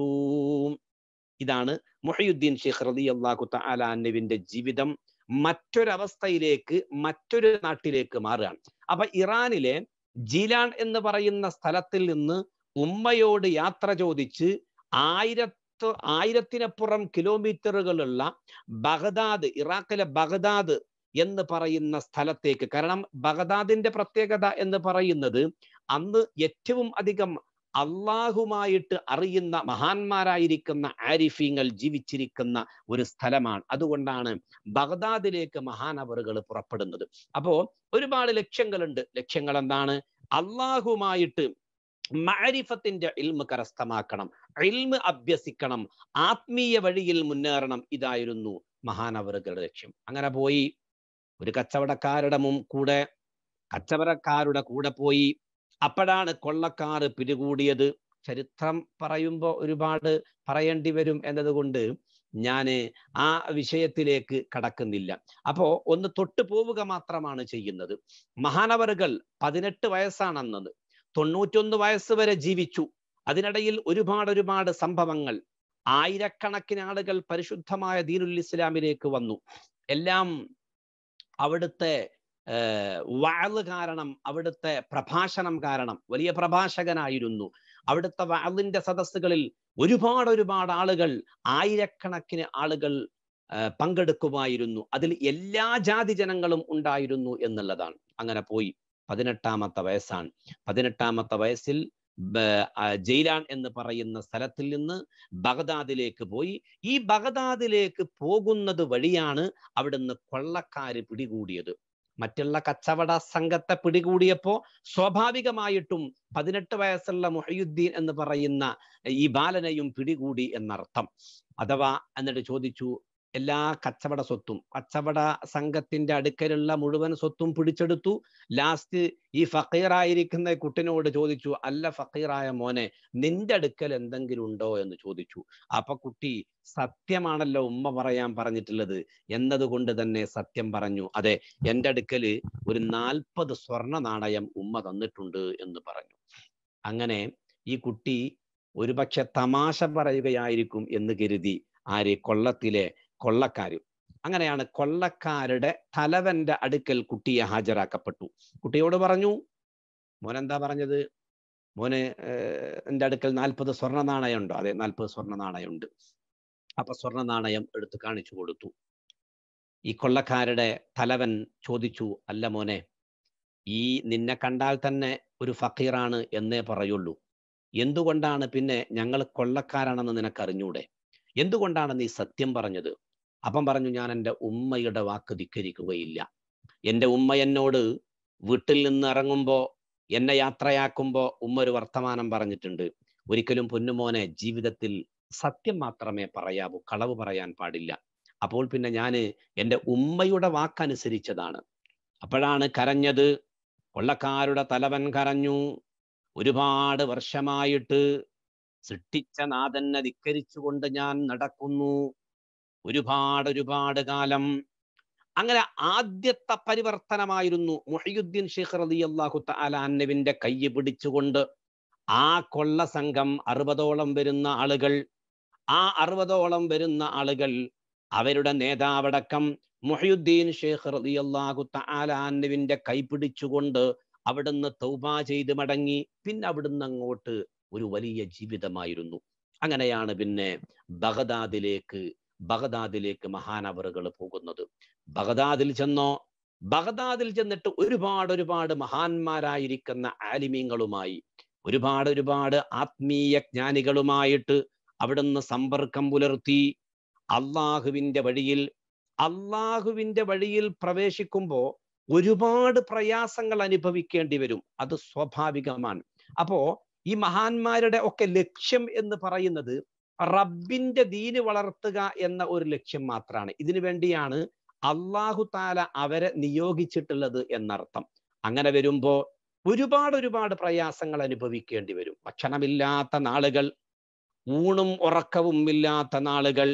ഇതാണ് മുഹയുദ്ദീൻ ഷെയ്ഖ് റളിയല്ലാഹു തആലാന്നുവിന്റെ ജീവിതം മറ്റൊരവസ്ഥയിലേക്ക് മറ്റൊരു നാട്ടിലേക്ക് മാറുകയാണ് അപ്പൊ ഇറാനിലെ ജീലാൻ എന്ന് പറയുന്ന സ്ഥലത്തിൽ നിന്ന് ഉമ്മയോട് യാത്ര ചോദിച്ച് ആയിരത്ത് ആയിരത്തിനപ്പുറം കിലോമീറ്ററുകളുള്ള ബഗ്ദാദ് ഇറാഖിലെ ബഗ്ദാദ് എന്ന് പറയുന്ന സ്ഥലത്തേക്ക് കാരണം ബഗ്ദാദിന്റെ പ്രത്യേകത എന്ന് പറയുന്നത് അന്ന് ഏറ്റവും അധികം അള്ളാഹുമായിട്ട് അറിയുന്ന മഹാന്മാരായിരിക്കുന്ന ആരിഫീങ്ങൾ ജീവിച്ചിരിക്കുന്ന ഒരു സ്ഥലമാണ് അതുകൊണ്ടാണ് ബഗ്ദാദിലേക്ക് മഹാനവറുകൾ പുറപ്പെടുന്നത് അപ്പോ ഒരുപാട് ലക്ഷ്യങ്ങളുണ്ട് ലക്ഷ്യങ്ങൾ എന്താണ് അള്ളാഹുമായിട്ട് മാരിഫത്തിന്റെ ഇൽമ കരസ്ഥമാക്കണം ഇൽമ അഭ്യസിക്കണം ആത്മീയ വഴിയിൽ മുന്നേറണം ഇതായിരുന്നു മഹാനവറുകളുടെ ലക്ഷ്യം അങ്ങനെ പോയി ഒരു കച്ചവടക്കാരുടെ മും കൂടെ കച്ചവടക്കാരുടെ കൂടെ പോയി അപ്പോഴാണ് കൊള്ളക്കാർ പിടികൂടിയത് ചരിത്രം പറയുമ്പോൾ ഒരുപാട് പറയേണ്ടി വരും എന്നതുകൊണ്ട് ഞാൻ ആ വിഷയത്തിലേക്ക് കടക്കുന്നില്ല അപ്പോ ഒന്ന് തൊട്ടു പോവുക മാത്രമാണ് ചെയ്യുന്നത് മഹാനവറുകൾ പതിനെട്ട് വയസ്സാണ് അന്നത് തൊണ്ണൂറ്റൊന്ന് വയസ്സ് വരെ ജീവിച്ചു അതിനിടയിൽ ഒരുപാട് ഒരുപാട് സംഭവങ്ങൾ ആയിരക്കണക്കിന് ആളുകൾ പരിശുദ്ധമായ ദീനുൽ ഇസ്ലാമിലേക്ക് വന്നു എല്ലാം അവിടുത്തെ വാള് കാരണം അവിടുത്തെ പ്രഭാഷണം കാരണം വലിയ പ്രഭാഷകനായിരുന്നു അവിടുത്തെ വാളിന്റെ സദസ്സുകളിൽ ഒരുപാട് ഒരുപാട് ആളുകൾ ആയിരക്കണക്കിന് ആളുകൾ ആ, പങ്കെടുക്കുമായിരുന്നു അതിൽ എല്ലാ ജാതി ജനങ്ങളും ഉണ്ടായിരുന്നു എന്നുള്ളതാണ് അങ്ങനെ പോയി പതിനെട്ടാമത്തെ വയസ്സാണ് പതിനെട്ടാമത്തെ വയസ്സിൽ ബ- ആ, ജയിലാൻ എന്ന് പറയുന്ന സ്ഥലത്തിൽ നിന്ന് ബഗദാദിലേക്ക് പോയി ഈ ബഗദാദിലേക്ക് പോകുന്നത് വഴിയാണ് അവിടുന്ന് കൊള്ളക്കാര് പിടികൂടിയത് മറ്റുള്ള കച്ചവട സംഘത്തെ പിടികൂടിയപ്പോ സ്വാഭാവികമായിട്ടും പതിനെട്ട് വയസ്സുള്ള മുഹയുദ്ദീൻ എന്ന് പറയുന്ന ഈ ബാലനെയും പിടികൂടി എന്നർത്ഥം അഥവാ എന്നിട്ട് ചോദിച്ചു എല്ലാ കച്ചവട സ്വത്തും കച്ചവട സംഘത്തിന്റെ അടുക്കലുള്ള മുഴുവൻ സ്വത്തും പിടിച്ചെടുത്തു ലാസ്റ്റ് ഈ ഫക്കീറായിരിക്കുന്ന കുട്ടിനോട് ചോദിച്ചു അല്ല ഫക്കീറായ മോനെ നിന്റെ അടുക്കൽ എന്തെങ്കിലും ഉണ്ടോ എന്ന് ചോദിച്ചു അപ്പൊ കുട്ടി സത്യമാണല്ലോ ഉമ്മ പറയാൻ പറഞ്ഞിട്ടുള്ളത് എന്നതുകൊണ്ട് തന്നെ സത്യം പറഞ്ഞു അതെ എൻ്റെ അടുക്കല് ഒരു നാൽപ്പത് സ്വർണ നാണയം ഉമ്മ തന്നിട്ടുണ്ട് എന്ന് പറഞ്ഞു അങ്ങനെ ഈ കുട്ടി ഒരുപക്ഷെ തമാശ പറയുകയായിരിക്കും എന്ന് കരുതി ആര് കൊള്ളത്തിലെ കൊള്ളക്കാര് അങ്ങനെയാണ് കൊള്ളക്കാരുടെ തലവന്റെ അടുക്കൽ കുട്ടിയെ ഹാജരാക്കപ്പെട്ടു കുട്ടിയോട് പറഞ്ഞു മോനെന്താ പറഞ്ഞത് മോന് ഏർ, എൻ്റെ അടുക്കൽ നാൽപ്പത് സ്വർണ്ണ നാണയം ഉണ്ടോ അതെ നാൽപ്പത് സ്വർണ്ണ നാണയമുണ്ട് അപ്പൊ സ്വർണ്ണ നാണയം എടുത്ത് കാണിച്ചു കൊടുത്തു ഈ കൊള്ളക്കാരുടെ തലവൻ ചോദിച്ചു അല്ല മോനെ ഈ നിന്നെ കണ്ടാൽ തന്നെ ഒരു ഫക്കീറാണ് എന്നേ പറയുള്ളൂ എന്തുകൊണ്ടാണ് പിന്നെ ഞങ്ങൾ കൊള്ളക്കാരാണെന്ന് നിനക്ക് അറിഞ്ഞൂടെ എന്തുകൊണ്ടാണ് നീ സത്യം പറഞ്ഞത് അപ്പം പറഞ്ഞു ഞാൻ എൻ്റെ ഉമ്മയുടെ വാക്ക് ധിക്കരിക്കുകയില്ല എൻ്റെ ഉമ്മ എന്നോട് വീട്ടിൽ നിന്ന് ഇറങ്ങുമ്പോൾ എന്നെ യാത്രയാക്കുമ്പോൾ ഉമ്മ ഒരു വർത്തമാനം പറഞ്ഞിട്ടുണ്ട് ഒരിക്കലും പൊന്നുമോനെ ജീവിതത്തിൽ സത്യം മാത്രമേ പറയാവൂ കളവ് പറയാൻ പാടില്ല അപ്പോൾ പിന്നെ ഞാൻ എൻ്റെ ഉമ്മയുടെ വാക്കനുസരിച്ചതാണ് അപ്പോഴാണ് കരഞ്ഞത് കൊള്ളക്കാരുടെ തലവൻ കരഞ്ഞു ഒരുപാട് വർഷമായിട്ട് സൃഷ്ടിച്ച നാഥനെ ധിക്കരിച്ചുകൊണ്ട് ഞാൻ നടക്കുന്നു ഒരുപാട് ഒരുപാട് കാലം അങ്ങനെ ആദ്യത്തെ പരിവർത്തനമായിരുന്നു മുഹിയുദ്ദീൻ ഷെയ്ഖ് റതി അള്ളാഹു തലാന്നവിന്റെ കൈ പിടിച്ചുകൊണ്ട് ആ കൊള്ള സംഘം അറുപതോളം വരുന്ന ആളുകൾ ആ അറുപതോളം വരുന്ന ആളുകൾ അവരുടെ നേതാവടക്കം മുഹിയുദ്ദീൻ ഷെയ്ഖ് റതി അള്ളാഹു തലാന്നവിന്റെ കൈ പിടിച്ചുകൊണ്ട് അവിടുന്ന് തൗബ ചെയ്ത് മടങ്ങി പിന്നെ അവിടുന്ന് അങ്ങോട്ട് ഒരു വലിയ ജീവിതമായിരുന്നു അങ്ങനെയാണ് പിന്നെ ബഗദാദിലേക്ക് ബഗദാദിലേക്ക് മഹാനവറുകൾ പോകുന്നത് ബഗദാദിൽ ചെന്നോ ബഗദാദിൽ ചെന്നിട്ട് ഒരുപാട് ഒരുപാട് മഹാന്മാരായിരിക്കുന്ന ആലിമീങ്ങളുമായി ഒരുപാട് ഒരുപാട് ആത്മീയ ജ്ഞാനികളുമായിട്ട് അവിടുന്ന് സമ്പർക്കം പുലർത്തി അള്ളാഹുവിന്റെ വഴിയിൽ അള്ളാഹുവിന്റെ വഴിയിൽ പ്രവേശിക്കുമ്പോ ഒരുപാട് പ്രയാസങ്ങൾ അനുഭവിക്കേണ്ടി വരും അത് സ്വാഭാവികമാണ് അപ്പോ ഈ മഹാന്മാരുടെ ഒക്കെ ലക്ഷ്യം എന്ന് പറയുന്നത് റബ്ബിന്റെ ദീന് വളർത്തുക എന്ന ഒരു ലക്ഷ്യം മാത്രമാണ് ഇതിനു വേണ്ടിയാണ് അള്ളാഹു താല അവരെ നിയോഗിച്ചിട്ടുള്ളത് എന്നർത്ഥം അങ്ങനെ വരുമ്പോ ഒരുപാട് ഒരുപാട് പ്രയാസങ്ങൾ അനുഭവിക്കേണ്ടി വരും ഭക്ഷണമില്ലാത്ത നാളുകൾ ഊണും ഉറക്കവും ഇല്ലാത്ത നാളുകൾ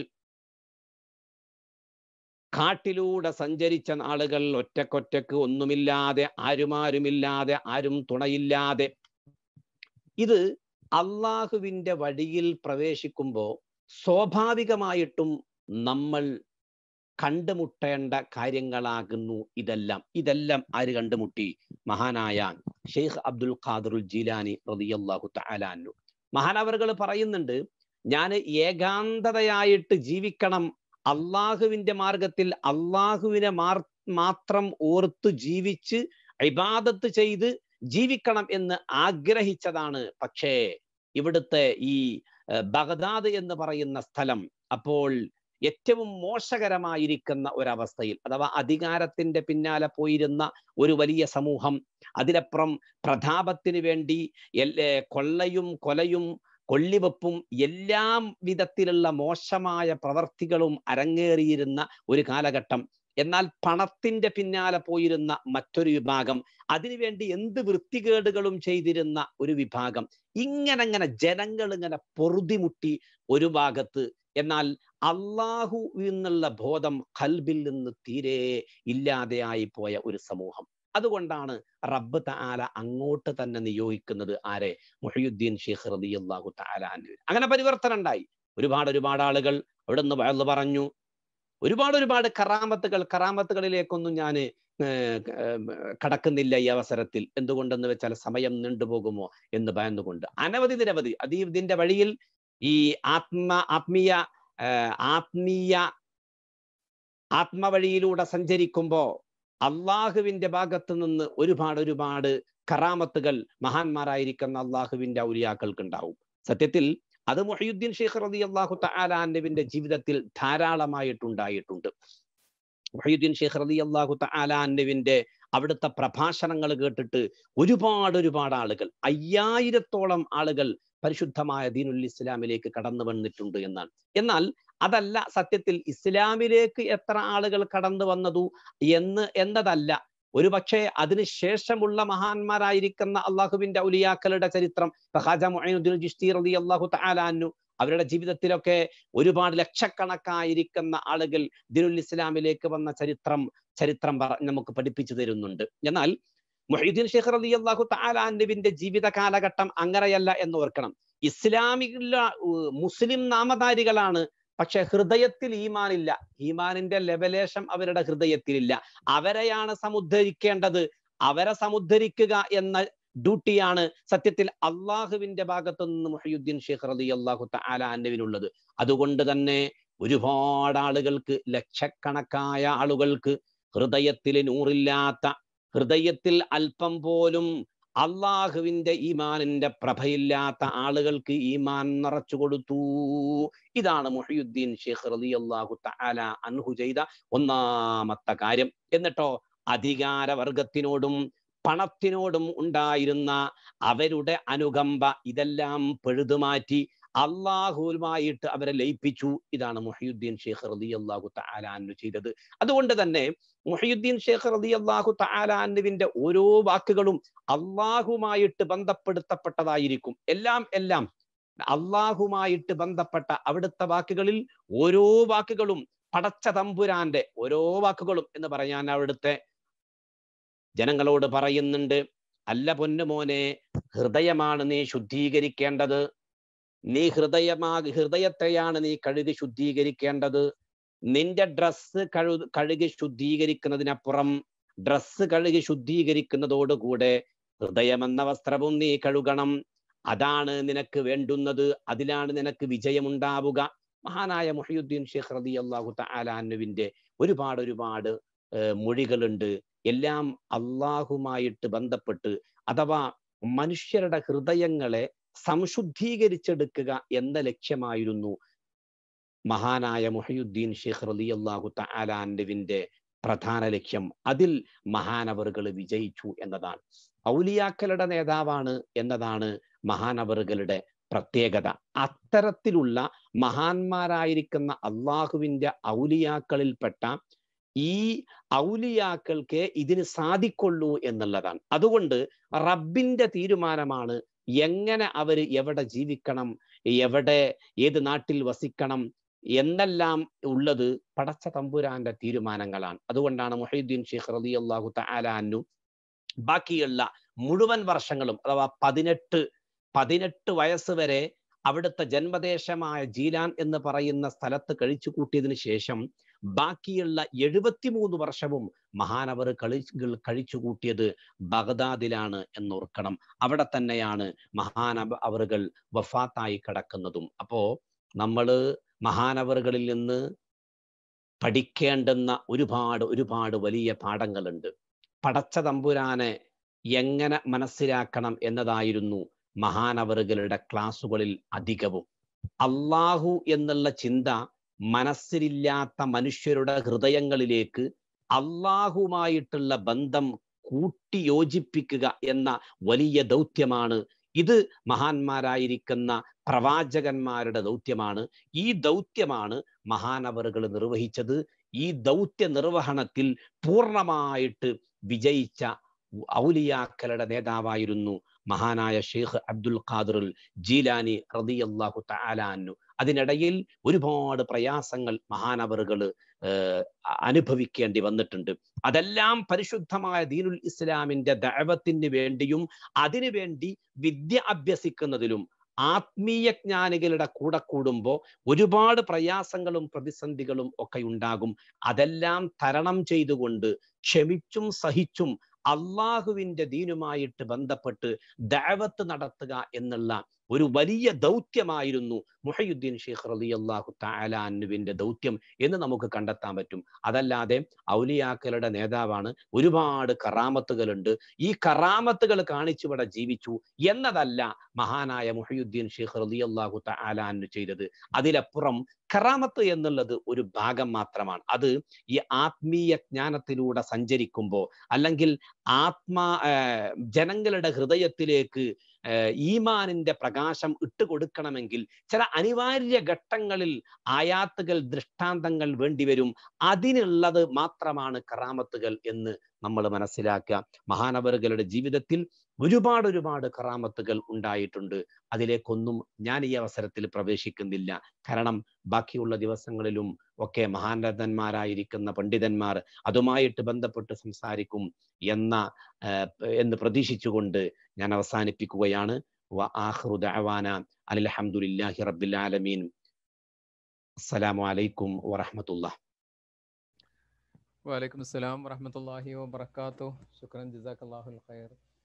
കാട്ടിലൂടെ സഞ്ചരിച്ച നാളുകൾ ഒറ്റക്കൊറ്റക്ക് ഒന്നുമില്ലാതെ ആരുമാരുമില്ലാതെ ആരും തുണയില്ലാതെ ഇത് അള്ളാഹുവിന്റെ വഴിയിൽ പ്രവേശിക്കുമ്പോൾ സ്വാഭാവികമായിട്ടും നമ്മൾ കണ്ടുമുട്ടേണ്ട കാര്യങ്ങളാകുന്നു ഇതെല്ലാം ഇതെല്ലാം ആര് കണ്ടുമുട്ടി മഹാനായ ഷെയ്ഖ് അബ്ദുൽ ഖാദറുൽ ജീലാനി റളിയല്ലാഹു തആലാനു മഹാനവറുകൾ പറയുന്നുണ്ട് ഞാൻ ഏകാന്തതയായിട്ട് ജീവിക്കണം അള്ളാഹുവിന്റെ മാർഗത്തിൽ അള്ളാഹുവിനെ മാർ മാത്രം ഓർത്ത് ജീവിച്ച് ഇബാദത്ത് ചെയ്ത് ജീവിക്കണം എന്ന് ആഗ്രഹിച്ചതാണ് പക്ഷേ ഇവിടുത്തെ ഈ ബഗദാദ് എന്ന് പറയുന്ന സ്ഥലം അപ്പോൾ ഏറ്റവും മോശകരമായിരിക്കുന്ന ഒരവസ്ഥയിൽ അഥവാ അധികാരത്തിന്റെ പിന്നാലെ പോയിരുന്ന ഒരു വലിയ സമൂഹം അതിലപ്പുറം പ്രതാപത്തിന് വേണ്ടി കൊള്ളയും കൊലയും കൊള്ളിവെപ്പും എല്ലാം വിധത്തിലുള്ള മോശമായ പ്രവർത്തികളും അരങ്ങേറിയിരുന്ന ഒരു കാലഘട്ടം എന്നാൽ പണത്തിന്റെ പിന്നാലെ പോയിരുന്ന മറ്റൊരു വിഭാഗം അതിനുവേണ്ടി എന്ത് വൃത്തികേടുകളും ചെയ്തിരുന്ന ഒരു വിഭാഗം ഇങ്ങനെ ഇങ്ങനെ ജനങ്ങൾ ഇങ്ങനെ പൊറുതിമുട്ടി ഒരു ഭാഗത്ത് എന്നാൽ അള്ളാഹു എന്നുള്ള ബോധം കൽബിൽ നിന്ന് തീരെ ഇല്ലാതെയായി പോയ ഒരു സമൂഹം അതുകൊണ്ടാണ് റബ്ബ് താല അങ്ങോട്ട് തന്നെ നിയോഗിക്കുന്നത് ആരെ മുഹയുദ്ദീൻ ഷെയ്ഖ് റബി അള്ളാഹു താല അങ്ങനെ പരിവർത്തനം ഉണ്ടായി ഒരുപാട് ഒരുപാട് ആളുകൾ അവിടെ നിന്ന് വയല് പറഞ്ഞു ഒരുപാട് ഒരുപാട് കറാമത്തുകൾ കറാമത്തുകളിലേക്കൊന്നും ഞാൻ കടക്കുന്നില്ല ഈ അവസരത്തിൽ എന്തുകൊണ്ടെന്ന് വെച്ചാൽ സമയം നീണ്ടുപോകുമോ എന്ന് ഭയന്നുകൊണ്ട് അനവധി നിരവധി അത് ഇതിന്റെ വഴിയിൽ ഈ ആത്മ ആത്മീയ ആത്മീയ ആത്മവഴിയിലൂടെ സഞ്ചരിക്കുമ്പോ അള്ളാഹുവിന്റെ ഭാഗത്ത് നിന്ന് ഒരുപാട് ഒരുപാട് കറാമത്തുകൾ മഹാന്മാരായിരിക്കുന്ന അള്ളാഹുവിന്റെ ഔലിയാക്കൾക്ക് ഉണ്ടാവും സത്യത്തിൽ അത് മൊഹീദ്ദീൻ ഷെയ്ഖ് റതി അള്ളാഹു തആലാന്റെ ജീവിതത്തിൽ ധാരാളമായിട്ടുണ്ടായിട്ടുണ്ട് മൊഹീദ്ദീൻ ഷെയ്ഖ് റതി അള്ളാഹു തആലാന്റെ അവിടുത്തെ പ്രഭാഷണങ്ങൾ കേട്ടിട്ട് ഒരുപാട് ഒരുപാട് ആളുകൾ അയ്യായിരത്തോളം ആളുകൾ പരിശുദ്ധമായ ദീനുൽ ഇസ്ലാമിലേക്ക് കടന്നു വന്നിട്ടുണ്ട് എന്നാണ് എന്നാൽ അതല്ല സത്യത്തിൽ ഇസ്ലാമിലേക്ക് എത്ര ആളുകൾ കടന്നു വന്നതു എന്ന് എന്നതല്ല ഒരു പക്ഷേ അതിനുശേഷമുള്ള മഹാന്മാരായിരിക്കുന്ന അള്ളാഹുവിന്റെ ഔലിയാക്കളുടെ ചരിത്രം ഖാജ മുഈനുദ്ദീൻ ജിഷ്തി റളി അള്ളാഹു തആലാന്നു അവരുടെ ജീവിതത്തിലൊക്കെ ഒരുപാട് ലക്ഷക്കണക്കായിരിക്കുന്ന ആളുകൾ ദിനുൽ ഇസ്ലാമിലേക്ക് വന്ന ചരിത്രം ചരിത്രം പറ നമുക്ക് പഠിപ്പിച്ചു തരുന്നുണ്ട് എന്നാൽ മൊഹീദ്ദീൻ ഷെയ്ഖ് റളി അള്ളാഹു തആലാന്നുവിന്റെ ജീവിത കാലഘട്ടം അങ്ങനെയല്ല എന്ന് ഓർക്കണം ഇസ്ലാമിക മുസ്ലിം നാമധാരികളാണ് പക്ഷെ ഹൃദയത്തിൽ ഈമാനില്ല ഈമാനിന്റെ ലെവലേഷം അവരുടെ ഹൃദയത്തിലില്ല അവരെയാണ് സമുദ്ധരിക്കേണ്ടത് അവരെ സമുദ്ധരിക്കുക എന്ന ഡ്യൂട്ടിയാണ് സത്യത്തിൽ അള്ളാഹുവിന്റെ ഭാഗത്തു നിന്ന് മുഹയുദ്ദീൻ ഷെയ്ഖ് റതി അള്ളാഹു തആലാന്നുവിനുള്ളത് അതുകൊണ്ട് തന്നെ ഒരുപാട് ആളുകൾക്ക് ലക്ഷക്കണക്കായ ആളുകൾക്ക് ഹൃദയത്തിൽ നൂറില്ലാത്ത ഹൃദയത്തിൽ അല്പം പോലും അള്ളാഹുവിന്റെ ഈമാനിന്റെ പ്രഭയില്ലാത്ത ആളുകൾക്ക് ഈമാൻ നിറച്ചു കൊടുത്തു ഇതാണ് മുഹിയുദ്ദീൻ ഷെയ്ഖ് റലി അള്ളാഹു തആല അൻഹു ചെയ്ത ഒന്നാമത്തെ കാര്യം എന്നിട്ടോ അധികാരവർഗത്തിനോടും പണത്തിനോടും ഉണ്ടായിരുന്ന അവരുടെ അനുകമ്പ ഇതെല്ലാം പഴുതുമാറ്റി അള്ളാഹുവുമായിട്ട് അവരെ ലയിപ്പിച്ചു ഇതാണ് മുഹിയുദ്ദീൻ ഷെയ്ഖ് റലി അള്ളാഹു തആലാന്നു ചെയ്തത് അതുകൊണ്ട് തന്നെ മുഹിയുദ്ദീൻ ഷെയ്ഖ് റലി അള്ളാഹു തആലാന്നുവിന്റെ ഓരോ വാക്കുകളും അള്ളാഹുമായിട്ട് ബന്ധപ്പെടുത്തപ്പെട്ടതായിരിക്കും എല്ലാം എല്ലാം അള്ളാഹുമായിട്ട് ബന്ധപ്പെട്ട അവിടുത്തെ വാക്കുകളിൽ ഓരോ വാക്കുകളും പടച്ച തമ്പുരാന്റെ ഓരോ വാക്കുകളും എന്ന് പറയാൻ അവിടുത്തെ ജനങ്ങളോട് പറയുന്നുണ്ട് അല്ല പൊന്നുമോനെ ഹൃദയമാണ് നീ ശുദ്ധീകരിക്കേണ്ടത് നീ ഹൃദയമാ ഹൃദയത്തെയാണ് നീ കഴുകി ശുദ്ധീകരിക്കേണ്ടത് നിന്റെ ഡ്രസ്സ് കഴു കഴുകി ശുദ്ധീകരിക്കുന്നതിനപ്പുറം ഡ്രസ്സ് കഴുകി ശുദ്ധീകരിക്കുന്നതോടുകൂടെ ഹൃദയമെന്ന വസ്ത്രവും നീ കഴുകണം അതാണ് നിനക്ക് വേണ്ടുന്നത് അതിലാണ് നിനക്ക് വിജയമുണ്ടാവുക മഹാനായ മുഹിയുദ്ദീൻ ഷെയ്ഖ് റതി അള്ളാഹു തആലാനുവിന്റെ ഒരുപാട് ഒരുപാട് മൊഴികളുണ്ട് എല്ലാം അള്ളാഹുമായിട്ട് ബന്ധപ്പെട്ട് അഥവാ മനുഷ്യരുടെ ഹൃദയങ്ങളെ സംശുദ്ധീകരിച്ചെടുക്കുക എന്ന ലക്ഷ്യമായിരുന്നു മഹാനായ മുഹയുദ്ദീൻ ഷെയ്ഖ് റലി അള്ളാഹു തആലാൻഡുവിന്റെ പ്രധാന ലക്ഷ്യം അതിൽ മഹാനവറുകൾ വിജയിച്ചു എന്നതാണ് ഔലിയാക്കളുടെ നേതാവാണ് എന്നതാണ് മഹാനവറുകളുടെ പ്രത്യേകത അത്തരത്തിലുള്ള മഹാന്മാരായിരിക്കുന്ന അള്ളാഹുവിന്റെ ഔലിയാക്കളിൽപ്പെട്ട ഈ ഔലിയാക്കൾക്ക് ഇതിന് സാധിക്കൊള്ളൂ എന്നുള്ളതാണ് അതുകൊണ്ട് റബ്ബിന്റെ തീരുമാനമാണ് എങ്ങനെ അവര് എവിടെ ജീവിക്കണം എവിടെ ഏത് നാട്ടിൽ വസിക്കണം എന്നെല്ലാം ഉള്ളത് പടച്ച തമ്പുരാന്റെ തീരുമാനങ്ങളാണ് അതുകൊണ്ടാണ് മുഹീദ്ദീൻ ഷെയ്ഖ് റലി അള്ളാഹു തആലാനു ബാക്കിയുള്ള മുഴുവൻ വർഷങ്ങളും അഥവാ പതിനെട്ട് പതിനെട്ട് വയസ്സ് വരെ അവിടുത്തെ ജന്മദേശമായ ജീലാൻ എന്ന് പറയുന്ന സ്ഥലത്ത് കഴിച്ചു കൂട്ടിയതിനു ശേഷം ബാക്കിയുള്ള എഴുപത്തിമൂന്ന് വർഷവും മഹാനവർ കളി കഴിച്ചു കൂട്ടിയത് ബഗ്ദാദിലാണ് എന്നോർക്കണം അവിടെ തന്നെയാണ് മഹാനവ അവറുകൾ വഫാത്തായി കിടക്കുന്നതും അപ്പോ നമ്മള് മഹാനവറുകളിൽ നിന്ന് പഠിക്കേണ്ടുന്ന ഒരുപാട് ഒരുപാട് വലിയ പാഠങ്ങളുണ്ട് പടച്ച തമ്പുരാനെ എങ്ങനെ മനസ്സിലാക്കണം എന്നതായിരുന്നു മഹാനവറുകളുടെ ക്ലാസ്സുകളിൽ അധികവും അള്ളാഹു എന്നുള്ള ചിന്ത മനസ്സിലില്ലാത്ത മനുഷ്യരുടെ ഹൃദയങ്ങളിലേക്ക് അള്ളാഹുമായിട്ടുള്ള ബന്ധം കൂട്ടിയോജിപ്പിക്കുക എന്ന വലിയ ദൗത്യമാണ് ഇത് മഹാന്മാരായിരിക്കുന്ന പ്രവാചകന്മാരുടെ ദൗത്യമാണ് ഈ ദൗത്യമാണ് മഹാനവറുകൾ നിർവഹിച്ചത് ഈ ദൗത്യ നിർവഹണത്തിൽ പൂർണ്ണമായിട്ട് വിജയിച്ച ഔലിയാക്കളുടെ നേതാവായിരുന്നു മഹാനായ ഷെയ്ഖ് അബ്ദുൽ ഖാദിർ ജീലാനി റതിയല്ലാഹു തആലാന്നു അതിനിടയിൽ ഒരുപാട് പ്രയാസങ്ങൾ മഹാനവറുകൾ അനുഭവിക്കേണ്ടി വന്നിട്ടുണ്ട് അതെല്ലാം പരിശുദ്ധമായ ദീനുൽ ഇസ്ലാമിന്റെ ദഅവത്തിന് വേണ്ടിയും അതിനുവേണ്ടി വിദ്യ അഭ്യസിക്കുന്നതിലും ആത്മീയ ജ്ഞാനികളുടെ കൂടെ കൂടുമ്പോൾ ഒരുപാട് പ്രയാസങ്ങളും പ്രതിസന്ധികളും ഒക്കെ ഉണ്ടാകും അതെല്ലാം തരണം ചെയ്തുകൊണ്ട് ക്ഷമിച്ചും സഹിച്ചും അള്ളാഹുവിന്റെ ദീനുമായിട്ട് ബന്ധപ്പെട്ട് ദഅവത്ത് നടത്തുക എന്നുള്ള ഒരു വലിയ ദൗത്യമായിരുന്നു മുഹയുദ്ദീൻ ഷെയ്ഖ് റലി അള്ളാഹു താലാനുവിന്റെ ദൗത്യം എന്ന് നമുക്ക് കണ്ടെത്താൻ പറ്റും അതല്ലാതെ ഔലിയാക്കളുടെ നേതാവാണ് ഒരുപാട് കറാമത്തുകളുണ്ട് ഈ കറാമത്തുകൾ കാണിച്ചിവിടെ ജീവിച്ചു എന്നതല്ല മഹാനായ മുഹയുദ്ദീൻ ഷെയ്ഖ് റലി അള്ളാഹു താലാനു ചെയ്തത് അതിലപ്പുറം കറാമത്ത് എന്നുള്ളത് ഒരു ഭാഗം മാത്രമാണ് അത് ഈ ആത്മീയ ജ്ഞാനത്തിലൂടെ സഞ്ചരിക്കുമ്പോൾ അല്ലെങ്കിൽ ആത്മാ ജനങ്ങളുടെ ഹൃദയത്തിലേക്ക് ഈമാനിന്റെ പ്രകാശം ഇട്ടുകൊടുക്കണമെങ്കിൽ ചില അനിവാര്യ ഘട്ടങ്ങളിൽ ആയാത്തുകൾ ദൃഷ്ടാന്തങ്ങൾ വേണ്ടിവരും അതിനുള്ളത് മാത്രമാണ് കറാമത്തുകൾ എന്ന് നമ്മൾ മനസ്സിലാക്കുക മഹാനവറുകളുടെ ജീവിതത്തിൽ ഒരുപാട് ഒരുപാട് കറാമത്തുകൾ ഉണ്ടായിട്ടുണ്ട് അതിലേക്കൊന്നും ഞാൻ ഈ അവസരത്തിൽ പ്രവേശിക്കുന്നില്ല കാരണം ബാക്കിയുള്ള ദിവസങ്ങളിലും ഒക്കെ മഹാനന്ദന്മാരായിരിക്കുന്ന പണ്ഡിതന്മാർ അതുമായിട്ട് ബന്ധപ്പെട്ട് സംസാരിക്കും എന്ന എന്ന് പ്രതീക്ഷിച്ചുകൊണ്ട് ഞാൻ അവസാനിപ്പിക്കുകയാണ് അലഹമുല്ലാഹി റബ്ബിൽ ആലമീൻ അസ്സലാമു അലൈക്കും വറഹമത്തുള്ള വലൈക്കും അസ്സലാം വറഹമത്തല്ലാഹി വബർക്കാത്തു ശുക്രൻ ജസാഖല്ലാഹുൽ ഖൈർ